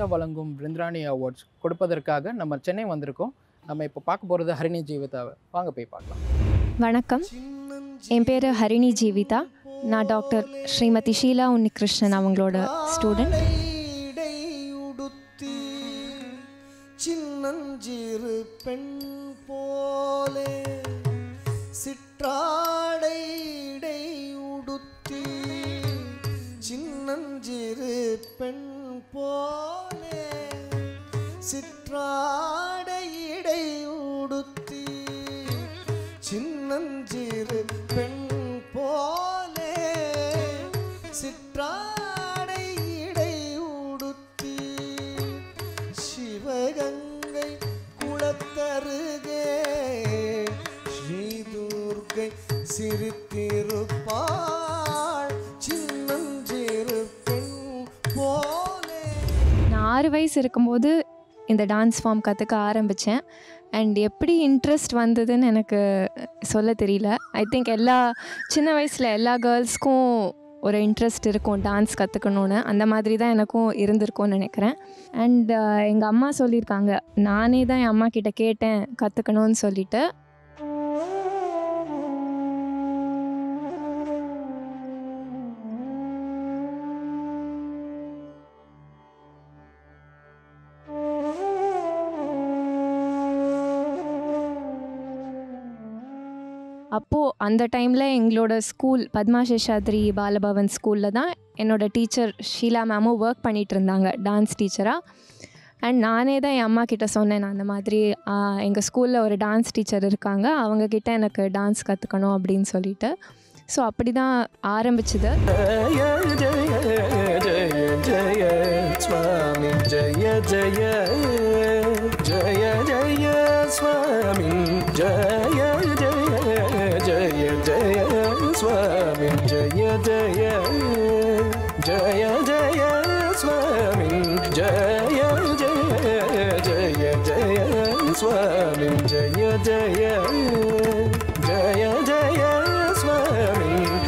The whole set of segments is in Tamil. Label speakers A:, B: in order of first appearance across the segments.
A: ஆலயா வழங்கும் பிருந்திராணி அவார்ட்ஸ் கொடுப்பதற்காக நம்ம சென்னை வந்திருக்கோம் நம்ம இப்போ பார்க்க போகிறது ஹரிணி ஜீவிதாவை வாங்க போய் பார்க்கலாம்
B: வணக்கம் என் பேர் ஹரிணி ஜீவிதா நான் டாக்டர் ஸ்ரீமதி ஷீலா உன்னிகிருஷ்ணன் அவங்களோட ஸ்டூடெண்ட்
C: இடையுடுத்தி சின்னஞ்சிறு பெண் போலே சிற்றாடை இடையுடுத்தி சின்னஞ்சிறு பெண் போலே சிற்றாடை இடையுடுத்தி சின்னஞ்சிறு பெண் போலே சிற்றாடை இடை உடுத்தி சிவகங்கை குளத்தருகே ஸ்ரீதுர்கை சிரித்திருப்பாள் சின்னஞ்சிறு பெண் போலே
B: நான் ஆறு வயசு இருக்கும்போது இந்த டான்ஸ் ஃபார்ம் கற்றுக்க ஆரம்பித்தேன் அண்ட் எப்படி இன்ட்ரெஸ்ட் வந்ததுன்னு எனக்கு சொல்ல தெரியல ஐ திங்க் எல்லா சின்ன வயசில் எல்லா கேர்ள்ஸ்க்கும் ஒரு இன்ட்ரெஸ்ட் இருக்கும் டான்ஸ் கற்றுக்கணுன்னு அந்த மாதிரி தான் எனக்கும் இருந்திருக்கும்னு நினைக்கிறேன் அண்ட் எங்கள் அம்மா சொல்லியிருக்காங்க நானே தான் என் அம்மா கிட்ட கேட்டேன் கற்றுக்கணும்னு சொல்லிட்டு அப்போது அந்த டைமில் எங்களோட ஸ்கூல் பத்மா சேஷாத்ரி பாலபவன் ஸ்கூலில் தான் என்னோட டீச்சர் ஷீலா மேமும் ஒர்க் பண்ணிகிட்டு இருந்தாங்க டான்ஸ் டீச்சராக அண்ட் நானே தான் என் அம்மா கிட்ட சொன்னேன் நான் அந்த மாதிரி எங்கள் ஸ்கூலில் ஒரு டான்ஸ் டீச்சர் இருக்காங்க அவங்கக்கிட்ட எனக்கு டான்ஸ் கற்றுக்கணும் அப்படின்னு சொல்லிட்டு ஸோ அப்படி தான் ஆரம்பிச்சுது
C: ஜய ஜய ஜய சுவாமி ஜய ஜய ஜய ஜய சுவாமி ஜய ஜய ஜய ஜய சுவாமி ஜய ஜய ஜய ஜய சுவாமி ஜய ஜய ஜய ஜய சுவாமி ஜய ஜய ஜய ஜய சுவாமி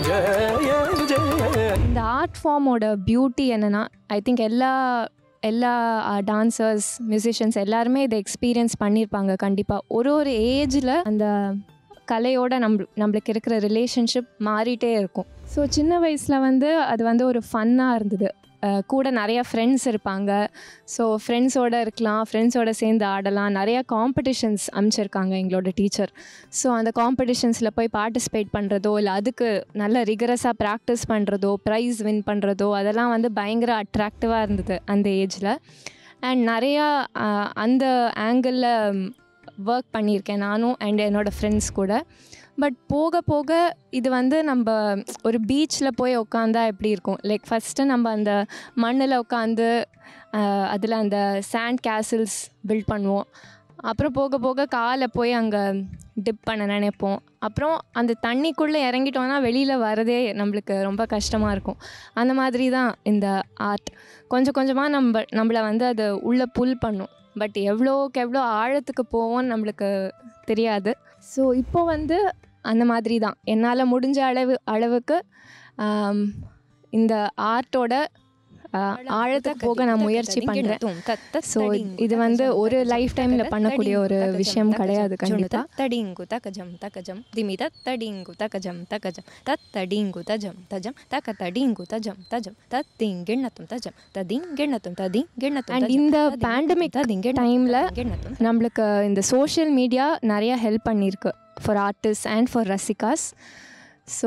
C: ஜய ஜய
B: இந்த ஆர்ட் ஃபார்மோட பியூட்டி என்னென்னா ஐ திங்க் எல்லா எல்லா டான்சர்ஸ் மியூசிஷியன்ஸ் எல்லாருமே இதை எக்ஸ்பீரியன்ஸ் பண்ணியிருப்பாங்க கண்டிப்பாக ஒரு ஒரு ஏஜில் அந்த கலையோட நம்ம நம்மளுக்கு இருக்கிற ரிலேஷன்ஷிப் மாறிட்டே இருக்கும் ஸோ சின்ன வயசில் வந்து அது வந்து ஒரு ஃபன்னாக இருந்தது அஹ் கூட நிறைய ஃப்ரெண்ட்ஸ் இருப்பாங்க ஸோ ஃப்ரெண்ட்ஸோடு இருக்கலாம் ஃப்ரெண்ட்ஸோட சேர்ந்து ஆடலாம் நிறையா காம்படிஷன்ஸ் அமைச்சிருக்காங்க எங்களோட டீச்சர் ஸோ அந்த காம்படிஷன்ஸில் போய் பார்ட்டிசிபேட் பண்ணுறதோ இல்லை அதுக்கு நல்ல ரிகரஸாக ப்ராக்டிஸ் பண்ணுறதோ ப்ரைஸ் வின் பண்ணுறதோ அதெல்லாம் வந்து பயங்கர அட்ராக்டிவாக இருந்தது அந்த ஏஜில் அண்ட் நிறையா ஆஹ், அந்த ஆங்கிளில் ஒர்க் பண்ணியிருக்கேன் நானும் அண்ட் என்னோடய ஃப்ரெண்ட்ஸ் கூட பட் போக போக இது வந்து நம்ம ஒரு பீச்சில் போய் உட்காந்தா எப்படி இருக்கும் லைக் ஃபஸ்ட்டு நம்ம அந்த மண்ணில் உட்காந்து அதில் அந்த சாண்ட் கேசில்ஸ் பில்ட் பண்ணுவோம் அப்புறம் போக போக காலை போய் அங்கே டிப் பண்ண நினைப்போம் அப்புறம் அந்த தண்ணிக்குள்ளே இறங்கிட்டோன்னா வெளியில் வரதே நம்மளுக்கு ரொம்ப கஷ்டமாக இருக்கும் அந்த மாதிரி தான் இந்த ஆர்ட் கொஞ்சம் கொஞ்சமாக நம்ம நம்மளை வந்து அது உள்ளே புல் பண்ணும் பட் எவ்வளோக்கு எவ்வளோ ஆழத்துக்கு போவோம்னு நம்மளுக்கு தெரியாது ஸோ இப்போ வந்து அந்த மாதிரி தான் என்னால் முடிஞ்ச அளவு அளவுக்கு ஆம், இந்த ஆர்ட்டோட ஆழத்துக்கு போக நான் முயற்சி பண்ணுறேன் ஸோ இது வந்து ஒரு லைஃப் டைமில் பண்ணக்கூடிய ஒரு விஷயம் கிடையாது கண்டிப்பாக
D: தடிங்கு தகஜம் தகஜம் திமி தத்தடிங்கு தகஜம் தகஜம் தத்தடிங்கு தஜம் தஜம் தக தடிங்கு தஜம் தஜம் தத்திங்கிண்ணத்தும் தஜம் ததிங்கிண்ணத்தும் ததிங்கிண்ணத்தும்
B: அண்ட் இந்த பேண்டமிக் டைமில்
D: கிண்ணத்தும்
B: நம்மளுக்கு இந்த சோஷியல் மீடியா நிறைய ஹெல்ப் பண்ணியிருக்கு for artist and for rasikas so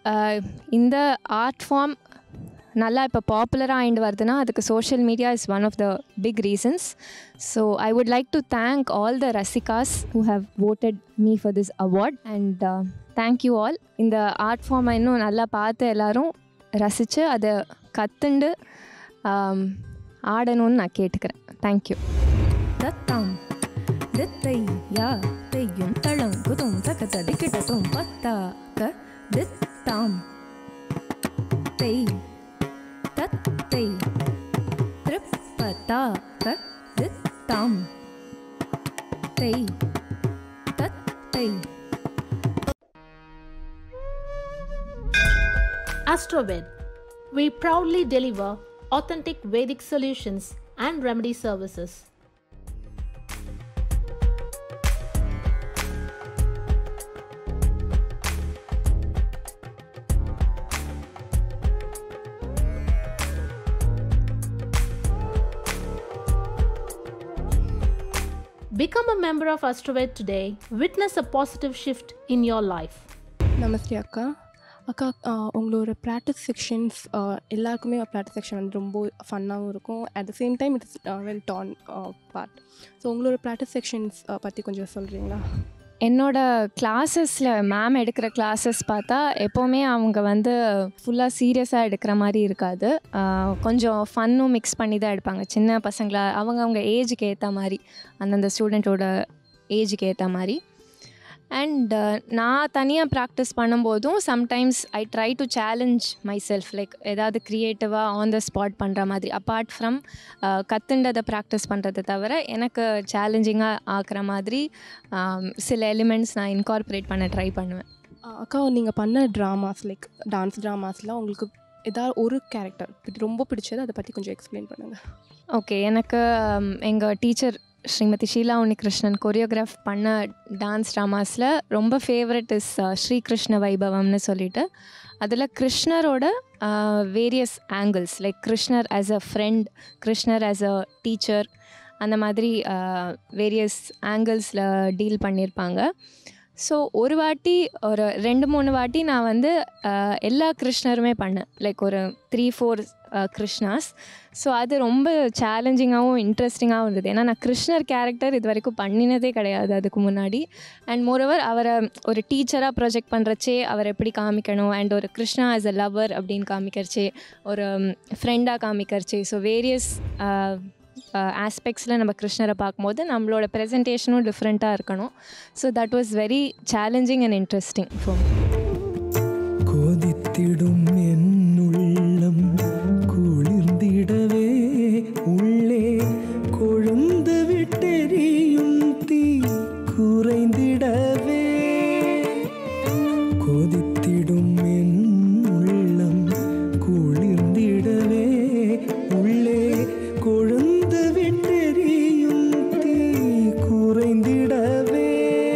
B: இந்த ஆர்ட் ஃபார்ம் நல்லா இப்போ பாப்புலராக ஆயிட்டு வருதுன்னா அதுக்கு social media is one of the big reasons so I would like to thank all the rasikas who have voted me for this award and thank you all இந்த ஆர்ட் ஃபார்மை இன்னும் நல்லா பார்த்து எல்லாரும் ரசித்து அதை கற்றுண்டு ஆடணும்னு நான் கேட்டுக்கிறேன் தேங்க்யூ
D: தத்தாம் தித்தை யா தெய்யும் தளம் குதும் தக ததி கிட்டத்தும் பத்தா க தித்தாம் தெய் தத்தை திருப்பதா க தித்தாம் தெய் தத்தை
E: Astroved. We proudly deliver authentic Vedic solutions and remedy services. Become a member of Astroved today. Witness a positive shift in your life.
F: நமஸ்தே அக்கா அக்கா ஆஹ் உங்களோட ப்ராக்டிஸ் செக்ஷன்ஸ் எல்லாருக்குமே ப்ராக்டிஸ் செக்ஷன் வந்து ரொம்ப ஃபன்னாகவும் இருக்கும் at the same time it's well done part so உங்களோட ப்ராக்டிஸ் செக்ஷன்ஸ் பற்றி கொஞ்சம் சொல்கிறீங்களா
B: என்னோட கிளாஸஸில் மேம் எடுக்கிற கிளாஸஸ் பார்த்தா எப்போவுமே அவங்க வந்து ஃபுல்லாக சீரியஸாக எடுக்கிற மாதிரி இருக்காது ஆஹ் கொஞ்சம் ஃபன்னும் மிக்ஸ் பண்ணி தான் எடுப்பாங்க சின்ன பசங்களா அவங்க அவங்க ஏஜுக்கு ஏற்ற மாதிரி அந்தந்த ஸ்டூடெண்ட்டோட ஏஜுக்கு ஏற்ற மாதிரி அண்ட் நான் தனியாக ப்ராக்டிஸ் பண்ணும்போதும் sometimes I try to challenge my self like ஏதாவது க்ரியேட்டிவாக ஆன் த ஸ்பாட் பண்ணுற மாதிரி அப்பார்ட் ஃப்ரம் கற்றுண்டதை ப்ராக்டிஸ் பண்ணுறதை தவிர எனக்கு சேலஞ்சிங்காக ஆக்குற மாதிரி ஆம், சில எலிமெண்ட்ஸ் நான் இன்கார்பரேட் பண்ண ட்ரை பண்ணுவேன்
F: அக்கா நீங்கள் பண்ண ட்ராமாஸ் லைக் டான்ஸ் ட்ராமாஸில் உங்களுக்கு ஏதாவது ஒரு கேரக்டர் ரொம்ப பிடிச்சது அதை பற்றி கொஞ்சம் எக்ஸ்பிளைன் பண்ணுங்கள்
B: ஓகே எனக்கு எங்கள் டீச்சர் ஸ்ரீமதி ஷீலா உன்னிகிருஷ்ணன் கொரியோகிராஃப் பண்ண டான்ஸ் ட்ராமாஸில் ரொம்ப ஃபேவரட் இஸ் ஸ்ரீகிருஷ்ண வைபவம்னு சொல்லிட்டு அதில் கிருஷ்ணரோட வேரியஸ் ஆங்கிள்ஸ் லைக் கிருஷ்ணர் ஆஸ் அ ஃப்ரெண்ட் கிருஷ்ணர் ஆஸ் அ டீச்சர் அந்த மாதிரி வேரியஸ் ஆங்கிள்ஸில் டீல் பண்ணியிருப்பாங்க ஸோ ஒரு வாட்டி ஒரு ரெண்டு மூணு வாட்டி நான் வந்து ஆஹ், எல்லா கிருஷ்ணருமே பண்ணேன் லைக் ஒரு த்ரீ ஃபோர் கிருஷ்ணாஸ் ஸோ அது ரொம்ப சேலஞ்சிங்காகவும் இன்ட்ரெஸ்டிங்காகவும் இருந்தது ஏன்னா நான் கிருஷ்ணர் கேரக்டர் இது வரைக்கும் பண்ணினதே கிடையாது அதுக்கு முன்னாடி அண்ட் மோரோவர் அவரை ஒரு டீச்சராக ப்ரொஜெக்ட் பண்ணுறச்சே அவர் எப்படி காமிக்கணும் அண்ட் ஒரு கிருஷ்ணா ஆஸ் அ லவர் அப்படின்னு காமிக்கிறச்சே ஒரு ஃப்ரெண்டாக காமிக்கிறச்சே ஸோ வேரியஸ் ஆஸ்பெக்ட்ஸில் நம்ம கிருஷ்ணரை பார்க்கும்போது நம்மளோட ப்ரெசன்டேஷனும் டிஃப்ரெண்ட்டாக இருக்கணும் so that was very challenging and interesting for
C: கொதித்திடும் என்னுள்ளம் குளிர்ந்திடவே உள்ளே கொழுந்து விட்டெறியும் தீ குறைந்திடவே கொதித்திடும் என் உள்ளம் குளிர்ந்திடவே உள்ளே கொழுந்து விட்டெறியும் தீ குறைந்திடவே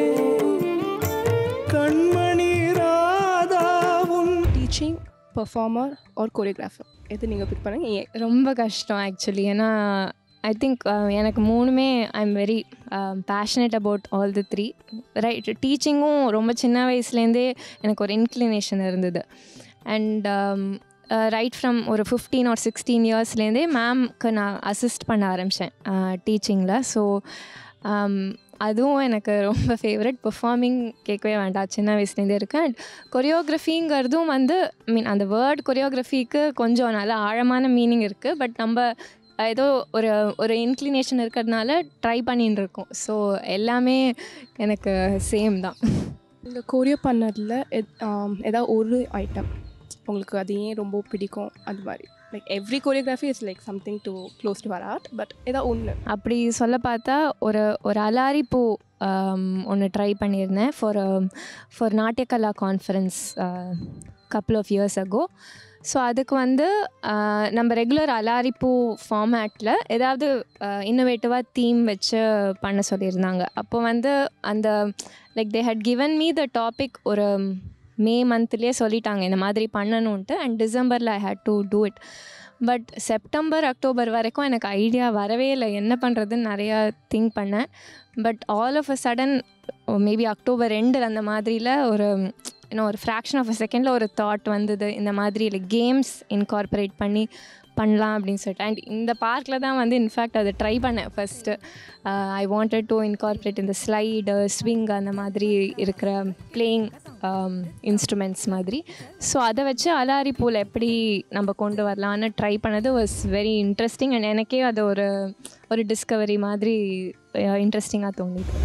C: கண்மணி ராதாவும்
F: டீச்சிங் பர்ஃபார்மர் ஆர் கொரியோகிராஃபர் எது நீங்கள் பிக் பண்ணுங்க ஏன்
B: ரொம்ப கஷ்டம் ஆக்சுவலி ஏன்னா ஐ திங்க் எனக்கு மூணுமே I am very passionate about all the three right டீச்சிங்கும் ரொம்ப சின்ன வயசுலேருந்தே எனக்கு ஒரு இன்க்ளினேஷன் இருந்தது அண்ட் ரைட் ஃப்ரம் ஒரு ஃபிஃப்டீன் ஆர் சிக்ஸ்டீன் இயர்ஸ்லேருந்தே மேம்க்கு நான் அசிஸ்ட் பண்ண ஆரம்பித்தேன் டீச்சிங்கில் ஸோ அதுவும் எனக்கு ரொம்ப ஃபேவரட் பெர்ஃபார்மிங் கேட்கவே வேண்டாம் சின்ன வயசுலேருந்தே இருக்கு அண்ட் கொரியோகிராஃபிங்கிறதும் வந்து ஐ மீன் அந்த வேர்ட் கொரியோகிராஃபிக்கு கொஞ்சம் நல்ல ஆழமான மீனிங் இருக்குது பட் நம்ம ஏதோ ஒரு ஒரு இன்க்ளினேஷன் இருக்கிறதுனால ட்ரை பண்ணின்னு இருக்கோம் ஸோ எல்லாமே எனக்கு சேம் தான்
F: நீங்கள் கொரியோ பண்ணதில் ஏதாவது ஒரு ஐட்டம் உங்களுக்கு அது ஏன் ரொம்ப பிடிக்கும் அது மாதிரி like every choreography is like something to close to our art but ஏதாவது ஒன்று
B: அப்படி சொல்ல பார்த்தா ஒரு ஒரு அலாரி பூ ஒன்று ட்ரை பண்ணியிருந்தேன் for for Natyakala conference couple of years ago so அதுக்கு வந்து ஆஹ், நம்ம ரெகுலர் அலாரிப்பூ ஃபார்மேட்டில் ஏதாவது இன்னோவேட்டிவாக தீம் வச்சு பண்ண சொல்லியிருந்தாங்க அப்போ வந்து அந்த like they had given me the topic ஒரு மே மந்த்லேயே சொல்லிட்டாங்க இந்த மாதிரி பண்ணணுன்ட்டு அண்ட் டிசம்பரில் I had to do it but September October வரைக்கும் எனக்கு ஐடியா வரவே இல்லை என்ன பண்ணுறதுன்னு நிறையா திங்க் பண்ணேன் but all of a sudden maybe October ரெண்டு அந்த மாதிரியில் ஒரு இன்னும் ஒரு ஃப்ராக்ஷன் ஆஃப் அ செகண்டில் ஒரு தாட் வந்தது இந்த மாதிரி இல்லை கேம்ஸ் இன்கார்பரேட் பண்ணி பண்ணலாம் அப்படின்னு சொல்லிட்டு அண்ட் இந்த பார்க்கில் தான் வந்து இன்ஃபேக்ட் அதை ட்ரை பண்ணேன் first I wanted to incorporate இந்த ஸ்லைடு ஸ்விங் அந்த மாதிரி இருக்கிற பிளேயிங் இன்ஸ்ட்ருமெண்ட்ஸ் மாதிரி ஸோ அதை வச்சு அலாரி பூல் எப்படி நம்ம கொண்டு வரலான்னு ட்ரை பண்ணது வாஸ் வெரி இன்ட்ரெஸ்டிங் அண்ட் எனக்கே அது ஒரு ஒரு டிஸ்கவரி மாதிரி இன்ட்ரெஸ்டிங்காக தோணுது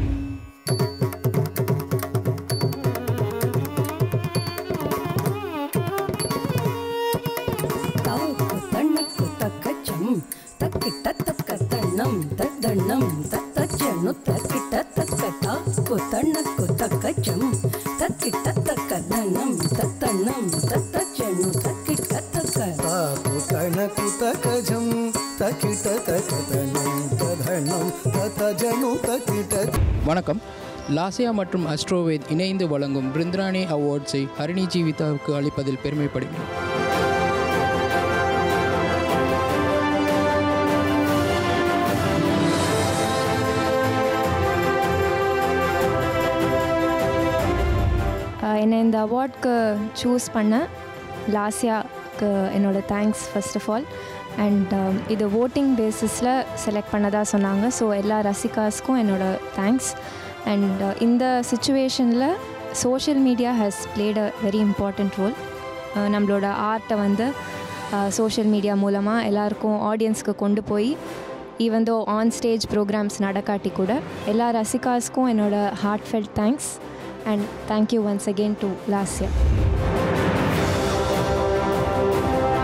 G: தாவுக்கு தண்ணுக்கு தக்கச்சம் தக்கிட்ட தக்க தண்ணம் தத்தண்ணம் தத்தச்சனு தக்கிட்ட தக்க தாக்கு தண்ணுக்கு தக்கச்சம் தக்கிட்ட தக்க தண்ணம் தத்தண்ணம் தத்தச்சனு தக்கிட்ட தக்க
C: తాకు తనకు తకజం తకిట ஜனு தக்கிட்ட
A: வணக்கம் லாசியா மற்றும் அஸ்ட்ரோவேத் இணைந்து வழங்கும் பிருந்திராணி அவார்ட்ஸை ஹரிணி ஜீவிதாவுக்கு அளிப்பதில் பெருமைப்படுகிறோம்
B: ஆஹ் என்னை இந்த அவார்ட்க்கு சூஸ் பண்ண லாஸ்யாவுக்கு என்னோட thanks first of all and இது ஓட்டிங் பேசிஸில் செலக்ட் பண்ணதாக சொன்னாங்க ஸோ எல்லா ரசிகாஸ்க்கும் என்னோட தேங்க்ஸ் அண்ட் இந்த சுச்சுவேஷனில் social media has played a very important role நம்மளோட ஆர்ட்டை வந்து சோஷியல் மீடியா மூலமாக எல்லாருக்கும் ஆடியன்ஸ்க்கு கொண்டு போய் even though on stage programs நடக்காட்டி கூட எல்லா ரசிகாஸ்க்கும் என்னோட heart felt thanks and thank you once again to லாஸ்யா